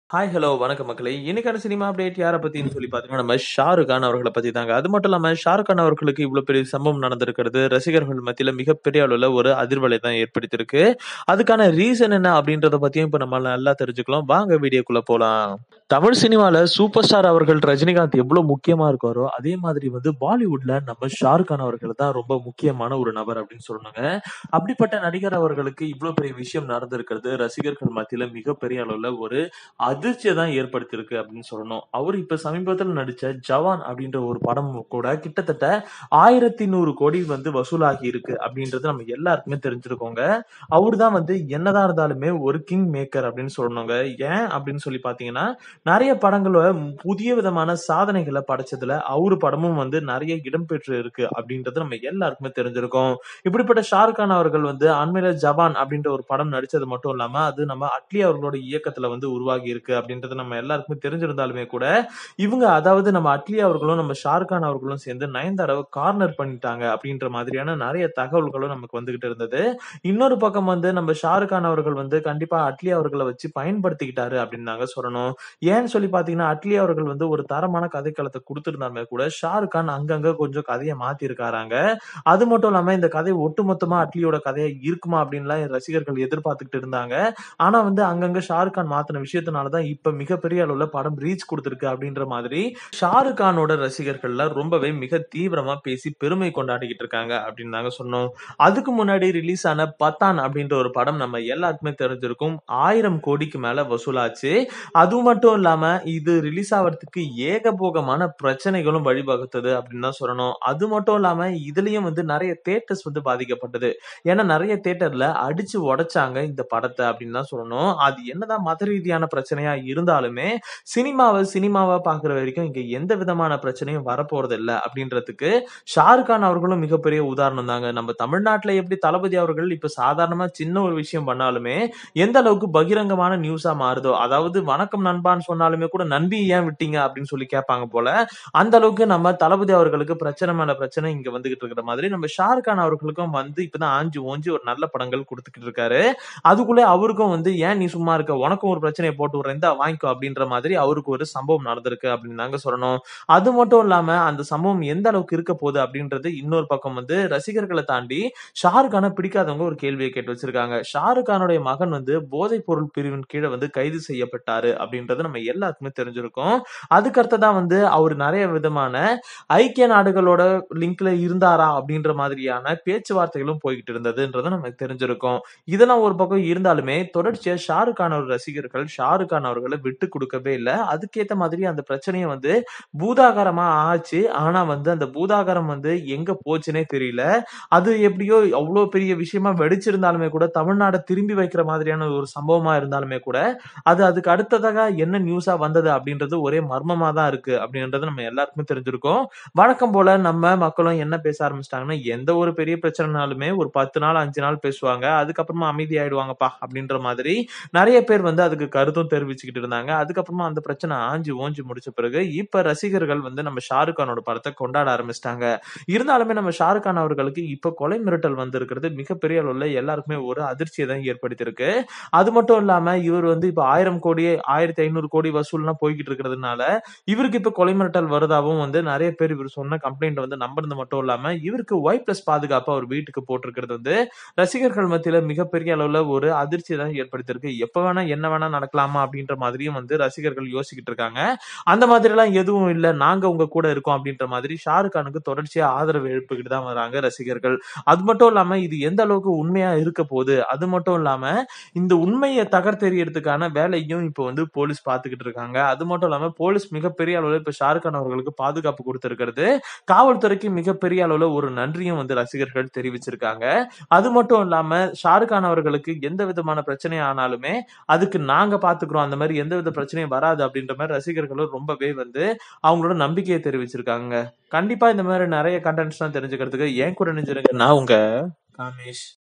Hi, hello, வணக்கம் மக்களே. இன்னைக்கான சினிமா அப்டேட் யார பத்தின்னு சொல்லி பார்த்தீங்கன்னா, நம்ம ஷாருக் கான் அவர்கள பத்தி தாங்க. அது மட்டும் இல்லாம ஷாருக் கான் அவர்களுக்கு இவ்ளோ பெரிய சம்பவம் நடந்திருக்கிறது, ரசிகர்கள் மத்தியில மிகப்பெரிய அளவுல ஒரு அதிர்வலை தான் ஏற்படுத்தியிருக்கு. அதுக்கான ரீசன் என்ன அப்படின்றத பத்தியும் இப்ப நம்ம நல்லா தெரிஞ்சுக்கலாம். வாங்க வீடியோக்குள்ள போலாம். தமிழ் சினிமால சூப்பர் ஸ்டார் அவர்கள் ரஜினிகாந்த் எவ்ளோ முக்கியமா இருக்காரோ, அதே மாதிரி வந்து பாலிவுட்ல நம்ம ஷாருக் கான் அவர்கள் தான் ரொம்ப முக்கியமான ஒரு நபர் அப்படின்னு சொல்லணுங்க. அப்படிப்பட்ட நடிகர் அவர்களுக்கு இவ்ளோ பெரிய விஷயம் நடந்திருக்கிறது, ரசிகர்கள் மத்தியில மிகப்பெரிய அளவுல ஒரு அதிர்ச்சிய தான் ஏற்படுத்தியிருக்கு அப்படின்னு சொல்லணும். அவரு இப்ப சமீபத்தில நடிச்ச ஜவான் அப்படின்ற ஒரு படம் கூட கிட்டத்தட்ட 1100 கோடி வந்து வசூலாகி இருக்கு அப்படின்றது நம்ம எல்லாருக்குமே தெரிஞ்சிருக்குங்க. அவரு தான் வந்து என்னதான் இருந்தாலுமே ஒரு கிங் மேக்கர் அப்படின்னு சொல்லணுங்க. ஏன் அப்படின்னு சொல்லி பார்த்தீங்கன்னா, நெறைய படங்கள புதிய விதமான சாதனைகள படைச்சதுல அவரு படமும் வந்து நெறைய இடம்பெற்று இருக்கு அப்படின்றது நம்ம எல்லாருக்குமே தெரிஞ்சிருக்கும். இப்படிப்பட்ட ஷாருக் கான் அவர்கள் வந்து அண்மையில ஜவான் அப்படின்ற ஒரு படம் நடிச்சது மட்டும் இல்லாம, அது நம்ம அட்லி அவர்களோட இயக்கத்துல வந்து உருவாகி இருக்கு அப்படின்றது நம்ம எல்லாருக்குமே தெரிஞ்சிருந்தாலுமே கூட, இவங்க அதாவது நம்ம அட்லி அவர்களும், நம்ம ஷாருக் கான் அவர்களும் சேர்ந்து நயன்தாராவ கார்னர் பண்ணிட்டாங்க அப்படின்ற மாதிரியான நெறைய தகவல்களும் நமக்கு வந்துகிட்டு இருந்தது. இன்னொரு பக்கம் வந்து நம்ம ஷாருக் கான் அவர்கள் வந்து கண்டிப்பா அட்லி அவர்கள வச்சு பயன்படுத்திக்கிட்டாரு அப்படின்னு தாங்க சொல்லணும். ஏன்னு சொல்லி பார்த்தீங்கன்னா, அட்லி அவர்கள் வந்து ஒரு தரமான கதைக்களத்த குடுத்திருந்தாலுமே கூட, ஷாருக் கான் அங்கங்க கொஞ்சம் கதைய மாத்தியிருக்காராங்க. அது மட்டும் இல்லாம இந்த கதை ஒட்டுமொத்தமா அட்லியோட கதையா இருக்குமா அப்படின்லாம் ரசிகர்கள் எதிர்பார்த்துக்கிட்டு இருந்தாங்க. ஆனா வந்து அங்கங்க ஷாருக் கான் மாத்துன விஷயத்தினால தான் இப்ப மிகப்பெரிய அளவுல படம் ரீச் குடுத்திருக்கு அப்படின்ற மாதிரி ஷாருக் கானோட ரசிகர்கள்லாம் ரொம்பவே மிக தீவிரமா பேசி பெருமை கொண்டாடிக்கிட்டு இருக்காங்க அப்படின்னு தாங்க சொல்லணும். அதுக்கு முன்னாடி ரிலீஸ் ஆன பத்தான் அப்படின்ற ஒரு படம் நம்ம எல்லாருக்குமே தெரிஞ்சிருக்கும். 1000 கோடிக்கு மேல வசூலாச்சு. அது மட்டும் இல்லாம இது ரிலீஸ் ஆவறதுக்கு ஏகபோகமான பிரச்சனைகளும் வழிவகுத்தது அப்படின்னு தான் சொல்லணும். அது மட்டும் இல்லாம இதுலயும் வந்து நெறைய தியேட்டர்ஸ் வந்து பாதிக்கப்பட்டது. ஏன்னா நெறைய தியேட்டர்ல அடிச்சு உடைச்சாங்க இந்த படத்த அப்படின்னு தான் சொல்லணும். அது என்னதான் மத ரீதியான பிரச்சனையா இருந்தாலுமே, சினிமாவ சினிமாவா பார்க்கிற வரைக்கும் இங்க எந்த விதமான பிரச்சனையும் வரப்போறதில்ல அப்படின்றதுக்கு ஷாருக் கான் அவர்களும் மிகப்பெரிய உதாரணம் தாங்க. நம்ம தமிழ்நாட்டுல எப்படி தளபதி அவர்கள் இப்ப சாதாரணமா சின்ன ஒரு விஷயம் பண்ணாலுமே, எந்த அளவுக்கு பகிரங்கமான நியூஸா மாறுதோ, அதாவது வணக்கம் நண்பான்னு சொன்னாலுமே கூட நண்பி ஏன் விட்டீங்க அப்படின்னு சொல்லி கேட்பாங்க போல. அந்த அளவுக்கு நம்ம தளபதி அவர்களுக்கு பிரச்சனை மேல பிரச்சனை இங்க வந்துகிட்டு இருக்கிற மாதிரி, நம்ம ஷாருக் கான் அவர்களுக்கும் வந்து இப்பதான் ஆஞ்சு ஓஞ்சு ஒரு நல்ல படங்கள் குடுத்துக்கிட்டு இருக்காரு. அதுக்குள்ள அவருக்கும் வந்து ஏன் நீ சும்மா இருக்க? உனக்கும் ஒரு பிரச்சனைய போட்டு விடுறேன். இந்தா வாங்கிக்கோ அப்படின்ற மாதிரி அவருக்கு ஒரு சம்பவம் நடந்திருக்கு அப்படின்னு தாங்க சொல்லணும். அது மட்டும் இல்லாம அந்த சம்பவம் எந்த அளவுக்கு இருக்க போகுது அப்படின்றது இன்னொரு பக்கம் வந்து ரசிகர்கள தாண்டி ஷாருக் கான பிடிக்காதவங்க ஒரு கேள்விய கேட்டு வச்சிருக்காங்க. ஷாருக் கானுடைய மகன் வந்து போதைப் பொருள் பிரிவின் கீழ வந்து கைது செய்யப்பட்டாரு அப்படின்றது நம்ம எல்லாருக்குமே தெரிஞ்சிருக்கும். அதுக்கு அடுத்ததா வந்து அவரு நெறைய விதமான ஐக்கிய நாடுகளோட லிங்க்ல இருந்தாரா அப்படின்ற மாதிரியான பேச்சுவார்த்தைகளும் போய்க்கிட்டு இருந்ததுன்றது நமக்கு தெரிஞ்சிருக்கும். இதெல்லாம் ஒரு பக்கம் இருந்தாலுமே, தொடர்ச்சியா ஷாருக் கானோட ரசிகர்கள் ஷாருக் கான் அவர்கள விட்டுக் குடுக்கவே இல்ல. அதுக்கேத்த மாதிரி அந்த பிரச்சனைய வந்து பூதாகாரமா ஆச்சு. ஆனா வந்து அந்த பூதாகாரம் வந்து எங்க போச்சுன்னே தெரியல. அது எப்படியோ அவ்ளோ பெரிய விஷயமா வெடிச்சிருந்தாலுமே கூட, தமிழ்நாட திரும்பி வைக்கிற மாதிரியான ஒரு சம்பவமா இருந்தாலுமே கூட, அது அதுக்கு அடுத்ததாக என்ன நியூஸா வந்தது அப்படின்றது ஒரே மர்மமா தான் இருக்கு அப்படின்றது நம்ம எல்லாருக்குமே தெரிஞ்சிருக்கும். வழக்கம் போல நம்ம மக்களும் என்ன பேச ஆரம்பிச்சுட்டாங்கன்னா, எந்த ஒரு பெரிய பிரச்சனைனாலுமே ஒரு 10 நாள், 5 நாள் பேசுவாங்க. அதுக்கப்புறமா அமைதியாயிடுவாங்கப்பா அப்படின்ற மாதிரி நெறைய பேர் வந்து அதுக்கு கருத்தும் தெரிவிச்சுக்கிட்டு இருந்தாங்க. அதுக்கப்புறமா அந்த பிரச்சனை ஆஞ்சு ஓஞ்சு முடிச்ச பிறகு, இப்ப ரசிகர்கள் வந்து நம்ம ஷாருக் கானோட படத்த கொண்டாட ஆரம்பிச்சுட்டாங்க. இருந்தாலுமே நம்ம ஷாருக் கான் அவர்களுக்கு இப்ப கொலை மிரட்டல் வந்திருக்கிறது மிகப்பெரிய அளவுல எல்லாருக்குமே ஒரு அதிர்ச்சிய தான் ஏற்படுத்தியிருக்கு. அது மட்டும் இல்லாம இவரு வந்து இப்ப 1000 கோடி, 1500 கோடி வசூல்லாம் போய்க்கிட்டு இருக்கிறதுனால, இவருக்கு இப்ப கொலை மிரட்டல் வருதாவும் வந்து நெறைய பேர் இவரு சொன்ன கம்ப்ளைண்ட் வந்து நம்புனது மட்டும் இல்லாம, இவருக்கு ஒய் பிளஸ் பாதுகாப்பு அவர் வீட்டுக்கு போட்டிருக்கிறது வந்து ரசிகர்கள் மத்தியில மிகப்பெரிய அளவுல ஒரு அதிர்ச்சிய தான் ஏற்படுத்தியிருக்கு. எப்ப வேணா என்ன வேணா நடக்கலாமா அப்படின்ற மாதிரியும் வந்து ரசிகர்கள் யோசிச்சுக்கிட்டு இருக்காங்க. அந்த மாதிரிலாம் எதுவும் இல்ல. நாங்க உங்க கூட இருக்கோம் அப்படின்ற மாதிரி ஷாருக் கானுக்கு தொடர்ச்சியா ஆதரவு எழுப்பிக்கிட்டு தான் வராங்க ரசிகர்கள். அது மட்டும் இல்லாம இது எந்த அளவுக்கு உண்மையா இருக்க போது, அது மட்டும் இல்லாம இந்த உண்மைய தகர்த்தெறியறதுக்கான வேலையும் இப்ப வந்து போலீஸ் பார்த்துக்கிட்டு இருக்காங்க. அது மட்டும் இல்லாம போலீஸ் மிகப்பெரிய அளவுல இப்ப ஷாருக் கான் அவர்களுக்கு பாதுகாப்பு குடுத்திருக்கிறது, காவல்துறைக்கு மிகப்பெரிய அளவுல ஒரு நன்றியும் வந்து ரசிகர்கள் தெரிவிச்சிருக்காங்க. அது மட்டும் இல்லாம ஷாருக் கான் அவர்களுக்கு எந்த விதமான பிரச்சனை ஆனாலுமே, அதுக்கு நாங்க பார்த்துக்கிறோம். அந்த மாரி எந்தவித பிரச்சனையும் வராது அப்படின்ற மாரி ரசிகர்களும் ரொம்பவே வந்து அவங்களோட நம்பிக்கைய தெரிவிச்சிருக்காங்க. கண்டிப்பா இந்த மாரி நெறைய கன்டென்ட்ஸ்லாம் தெரிஞ்சுக்கிறதுக்கு என் கூட இணைஞ்சிருங்க. நான் உங்க காமேஷ்.